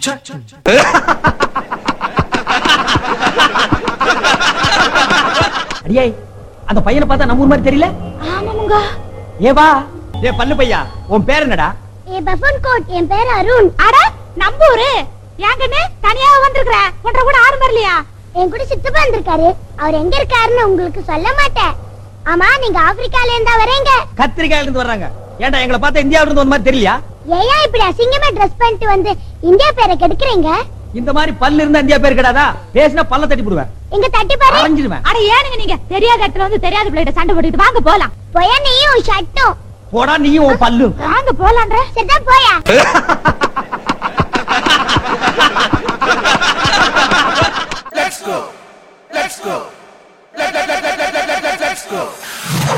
அடியே அந்த பையனை பார்த்தா நம்ம ஊர் மாதிரி தெரியல ஆமாமுங்க ஏ வா ஏ பல்லு பையா உன் பேர் என்னடா ஏ பஃபன் கோட் என் பேர் அருண் அட நம்பூரு ஏங்கன்னு தனியா வந்திருக்கிற ஒன்றரை கூட ஆறு வரலையா என் கூட சித்தப்பா வந்திருக்காரு அவர் எங்க இருக்காருன்னு உங்களுக்கு சொல்ல மாட்டேன் ஆமா நீங்க ஆப்பிரிக்கால இருந்தா வரீங்க கத்திரிக்காயில இருந்து வர்றாங்க ஏன்டா எங்களை பார்த்தா இந்தியாவில இருந்து வந்த மாதிரி தெரியலையா ஏயா இப்படி அசிங்கமா ட்ரெஸ் பண்ணிட்டு வந்து இந்தியா பேரை கெடுக்குறீங்க இந்த மாதிரி பல்லு இருந்தா இந்தியா பேர் கிடையாதா பேசினா பல்ல தட்டி போடுவேன் இங்க தட்டி பாரு அரைஞ்சிருவேன் அட ஏனுங்க நீங்க தெரியாத இடத்துல வந்து தெரியாத பிள்ளைகிட்ட சண்டை போட்டுட்டு வாங்க போலாம் போயா நீயும் ஷர்ட்டும் போடா நீயும் உன் பல்லும் வாங்க போலான்ற சரிதான் போயா Let's go. Let's go. Let, let, let, let, let, let, let, let's go.